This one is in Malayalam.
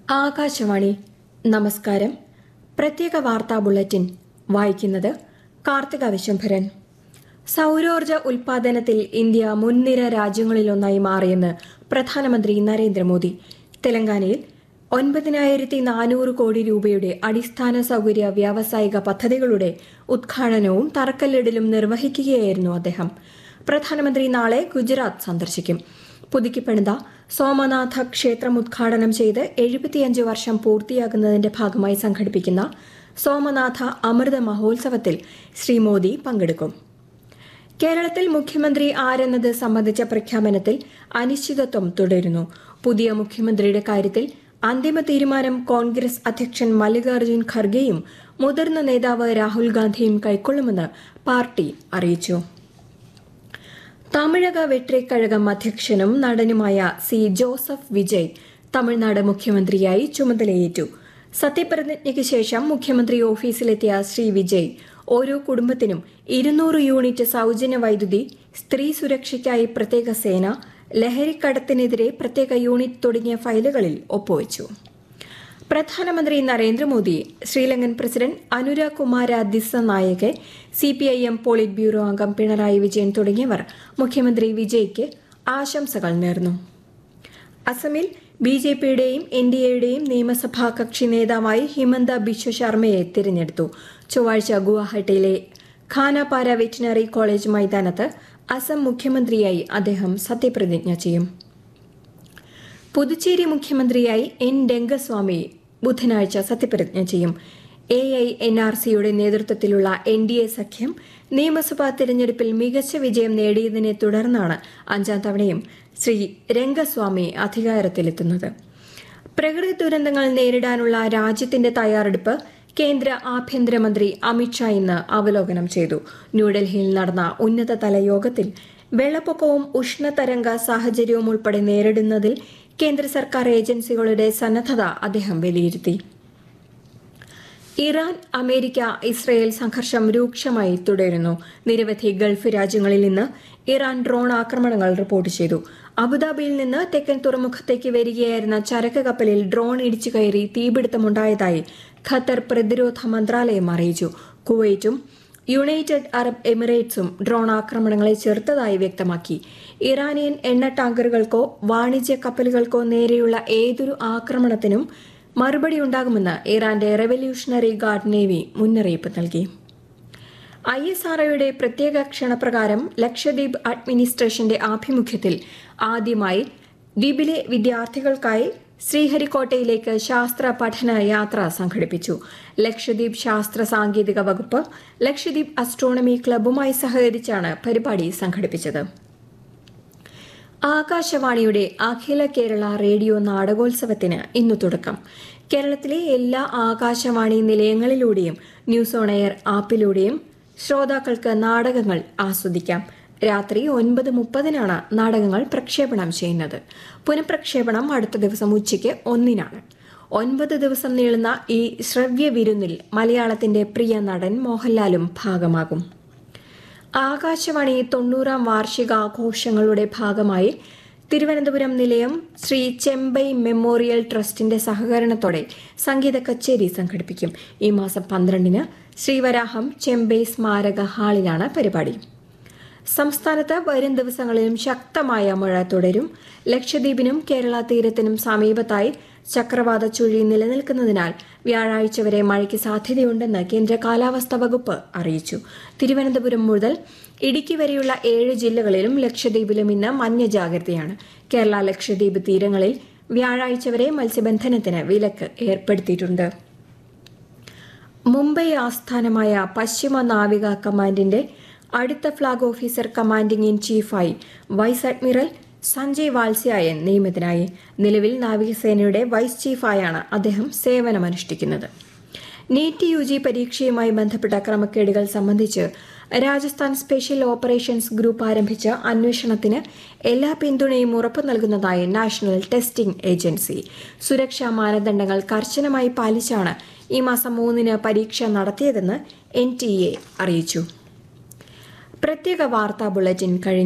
ആകാശവാണി നമസ്കാരം പ്രത്യേക വാർത്താ ബുള്ളറ്റിൻ വായിക്കുന്നത് കാർത്തിക വിശംഭരൻ സൗരോർജ ഉൽപാദനത്തിൽ ഇന്ത്യ മുൻനിര രാജ്യങ്ങളിലൊന്നായി മാറിയെന്ന് പ്രധാനമന്ത്രി നരേന്ദ്രമോദി തെലങ്കാനയിൽ ഒൻപതിനായിരത്തി നാനൂറ് കോടി രൂപയുടെ അടിസ്ഥാന സൗകര്യ വ്യാവസായിക പദ്ധതികളുടെ ഉദ്ഘാടനവും തറക്കല്ലിടലും നിർവഹിക്കുകയായിരുന്നു അദ്ദേഹം പ്രധാനമന്ത്രി നാളെ ഗുജറാത്ത് സന്ദർശിക്കും പുതുക്കിപ്പണിത സോമനാഥ ക്ഷേത്രം ഉദ്ഘാടനം ചെയ്ത് എഴുപത്തിയഞ്ച് വർഷം പൂർത്തിയാകുന്നതിന്റെ ഭാഗമായി സംഘടിപ്പിക്കുന്ന സോമനാഥ അമൃത മഹോത്സവത്തിൽ ശ്രീ മോദി പങ്കെടുക്കും കേരളത്തിൽ മുഖ്യമന്ത്രി ആരെന്നത് സംബന്ധിച്ച പ്രഖ്യാപനത്തിൽ അനിശ്ചിതത്വം തുടരുന്നു പുതിയ മുഖ്യമന്ത്രിയുടെ കാര്യത്തിൽ അന്തിമ തീരുമാനം കോൺഗ്രസ് അധ്യക്ഷൻ മല്ലികാർജ്ജുൻ ഖർഗെയും മുതിർന്ന നേതാവ് രാഹുൽ ഗാന്ധിയും കൈക്കൊള്ളുമെന്ന് പാർട്ടി അറിയിച്ചു തമിഴക വെട്രിക്കഴകം അധ്യക്ഷനും നടനുമായ സി ജോസഫ് വിജയ് തമിഴ്നാട് മുഖ്യമന്ത്രിയായി ചുമതലയേറ്റു സത്യപ്രതിജ്ഞയ്ക്ക് ശേഷം മുഖ്യമന്ത്രി ഓഫീസിലെത്തിയ ശ്രീ വിജയ് ഓരോ കുടുംബത്തിനും ഇരുന്നൂറ് യൂണിറ്റ് സൗജന്യ വൈദ്യുതി സ്ത്രീ സുരക്ഷയ്ക്കായി പ്രത്യേക സേന ലഹരിക്കടത്തിനെതിരെ പ്രത്യേക യൂണിറ്റ് തുടങ്ങിയ ഫയലുകളിൽ ഒപ്പുവച്ചു പ്രധാനമന്ത്രി Narendra Modi Sri Lankan president Anura Kumara Dissanayake C P I M politburo അംഗം പിണറായി വിജയൻ തുടങ്ങിയവർ മുഖ്യമന്ത്രി വിജയ്ക്ക് ആശംസകൾ നേർന്നു അസമിൽ ബി ജെ പിയുടെയും എൻ ഡി എയുടെയും നിയമസഭാ കക്ഷി നേതാവായി ഹിമന്ത ബിശ്വ ശർമ്മയെ തിരഞ്ഞെടുത്തു ചൊവ്വാഴ്ച ഗുവാഹട്ടിയിലെ ഖാനാപാര വെറ്റിനറി കോളേജ് മൈതാനത്ത് അസം മുഖ്യമന്ത്രിയായി അദ്ദേഹം സത്യപ്രതിജ്ഞ ചെയ്യും പുതുച്ചേരി മുഖ്യമന്ത്രിയായി എൻ രംഗസ്വാമി ബുധനാഴ്ച സത്യപ്രതിജ്ഞ ചെയ്യും എ ഐ എൻ ആർ സിയുടെ നേതൃത്വത്തിലുള്ള എൻ ഡി എ സഖ്യം നിയമസഭാ തെരഞ്ഞെടുപ്പിൽ മികച്ച വിജയം നേടിയതിനെ തുടർന്നാണ് അഞ്ചാം തവണയും ശ്രീ രംഗസ്വാമി അധികാരത്തിലെത്തുന്നത് പ്രകൃതി ദുരന്തങ്ങൾ നേരിടാനുള്ള രാജ്യത്തിന്റെ തയ്യാറെടുപ്പ് കേന്ദ്ര ആഭ്യന്തരമന്ത്രി അമിത്ഷാ ഇന്ന് അവലോകനം ചെയ്തു ന്യൂഡൽഹിയിൽ നടന്ന ഉന്നതതല യോഗത്തിൽ വെള്ളപ്പൊക്കവും ഉഷ്ണതരംഗ സാഹചര്യവും ഉൾപ്പെടെ നേരിടുന്നതിൽ കേന്ദ്ര സർക്കാർ ഏജൻസികളുടെ സന്നദ്ധത അദ്ദേഹം വിലയിരുത്തി ഇറാൻ അമേരിക്ക ഇസ്രയേൽ സംഘർഷം രൂക്ഷമായി തുടരുന്നു നിരവധി ഗൾഫ് രാജ്യങ്ങളിൽ നിന്ന് ഇറാൻ ഡ്രോൺ ആക്രമണങ്ങൾ റിപ്പോർട്ട് ചെയ്തു അബുദാബിയിൽ നിന്ന് തെക്കൻ തുറമുഖത്തേക്ക് വരികയായിരുന്ന ചരക്ക് കപ്പലിൽ ഡ്രോൺ ഇടിച്ചു കയറി തീപിടുത്തമുണ്ടായതായി ഖത്തർ പ്രതിരോധ മന്ത്രാലയം അറിയിച്ചു കുവൈറ്റും യുണൈറ്റഡ് അറബ് എമിറേറ്റ്സും ഡ്രോൺ ആക്രമണങ്ങളെ ചെറുത്തതായി വ്യക്തമാക്കി ഇറാനിയൻ എണ്ണ ടാങ്കറുകൾക്കോ വാണിജ്യ കപ്പലുകൾക്കോ നേരെയുള്ള ഏതൊരു ആക്രമണത്തിനും മറുപടി ഉണ്ടാകുമെന്ന് ഇറാന്റെ റെവല്യൂഷണറി ഗാർഡ് നേവി മുന്നറിയിപ്പ് നൽകി ഐ എസ് ആർഒയുടെ പ്രത്യേക ക്ഷണപ്രകാരം ലക്ഷദ്വീപ് അഡ്മിനിസ്ട്രേഷന്റെ ആഭിമുഖ്യത്തിൽ ആദ്യമായി ദ്വീപിലെ വിദ്യാർത്ഥികൾക്കായി ശ്രീഹരിക്കോട്ടയിലേക്ക് ശാസ്ത്ര പഠന യാത്ര സംഘടിപ്പിച്ചു ലക്ഷദ്വീപ് ശാസ്ത്ര സാങ്കേതിക വകുപ്പ് ലക്ഷദ്വീപ് അസ്ട്രോണമി ക്ലബ്ബുമായി സഹകരിച്ചാണ് പരിപാടി സംഘടിപ്പിച്ചത് ആകാശവാണിയുടെ അഖില കേരള റേഡിയോ നാടകോത്സവത്തിന് ഇന്നു തുടക്കം കേരളത്തിലെ എല്ലാ ആകാശവാണി നിലയങ്ങളിലൂടെയും ന്യൂസ് ഓൺ എയർ ആപ്പിലൂടെയും ശ്രോതാക്കൾക്ക് നാടകങ്ങൾ ആസ്വദിക്കാം രാത്രി ഒൻപത് മുപ്പതിനാണ് നാടകങ്ങൾ പ്രക്ഷേപണം ചെയ്യുന്നത് പുനഃപ്രക്ഷേപണം അടുത്ത ദിവസം ഉച്ചയ്ക്ക് ഒന്നിനാണ് ഒൻപത് ദിവസം നീളുന്ന ഈ ശ്രവ്യ വിരുന്നിൽ മലയാളത്തിന്റെ പ്രിയ നടൻ മോഹൻലാലും ഭാഗമാകും ആകാശവാണി തൊണ്ണൂറാം വാർഷികാഘോഷങ്ങളുടെ ഭാഗമായി തിരുവനന്തപുരം നിലയം ശ്രീ ചെമ്പൈ മെമ്മോറിയൽ ട്രസ്റ്റിന്റെ സഹകരണത്തോടെ സംഗീത കച്ചേരി സംഘടിപ്പിക്കും ഈ മാസം പന്ത്രണ്ടിന് ശ്രീവരാഹം ചെമ്പൈ സ്മാരക ഹാളിലാണ് പരിപാടി സംസ്ഥാനത്ത് വരും ദിവസങ്ങളിലും ശക്തമായ മഴ തുടരും ലക്ഷദ്വീപിനും കേരള തീരത്തിനും സമീപത്തായി ചക്രവാത ചുഴി നിലനിൽക്കുന്നതിനാൽ വ്യാഴാഴ്ച വരെ മഴയ്ക്ക് സാധ്യതയുണ്ടെന്ന് കേന്ദ്ര കാലാവസ്ഥാ വകുപ്പ് അറിയിച്ചു തിരുവനന്തപുരം മുതൽ ഇടുക്കി വരെയുള്ള ഏഴ് ജില്ലകളിലും ലക്ഷദ്വീപിലും ഇന്ന് മഞ്ഞ ജാഗ്രതയാണ് കേരള ലക്ഷദ്വീപ് തീരങ്ങളിൽ വ്യാഴാഴ്ച വരെ മത്സ്യബന്ധനത്തിന് വിലക്ക് ഏർപ്പെടുത്തിയിട്ടുണ്ട് മുംബൈ ആസ്ഥാനമായ പശ്ചിമ നാവിക കമാൻഡിന്റെ അടുത്ത ഫ്ളാഗ് ഓഫീസർ കമാൻഡിംഗ് ഇൻ ചീഫായി വൈസ് അഡ്മിറൽ സഞ്ജയ് വാത്സ്യായൻ നിയമിതനായി നിലവിൽ നാവികസേനയുടെ വൈസ് ചീഫായാണ് അദ്ദേഹം സേവനമനുഷ്ഠിക്കുന്നത് നീറ്റ് യു ജി പരീക്ഷയുമായി ബന്ധപ്പെട്ട ക്രമക്കേടുകൾ സംബന്ധിച്ച് രാജസ്ഥാൻ സ്പെഷ്യൽ ഓപ്പറേഷൻസ് ഗ്രൂപ്പ് ആരംഭിച്ച അന്വേഷണത്തിന് എല്ലാ പിന്തുണയും ഉറപ്പു നൽകുന്നതായി നാഷണൽ ടെസ്റ്റിംഗ് ഏജൻസി സുരക്ഷാ മാനദണ്ഡങ്ങൾ കർശനമായി പാലിച്ചാണ് ഈ മാസം മൂന്നിന് പരീക്ഷ നടത്തിയതെന്ന് എൻ അറിയിച്ചു പ്രത്യേക വാർത്താ ബുള്ളറ്റിൻ കഴിഞ്ഞു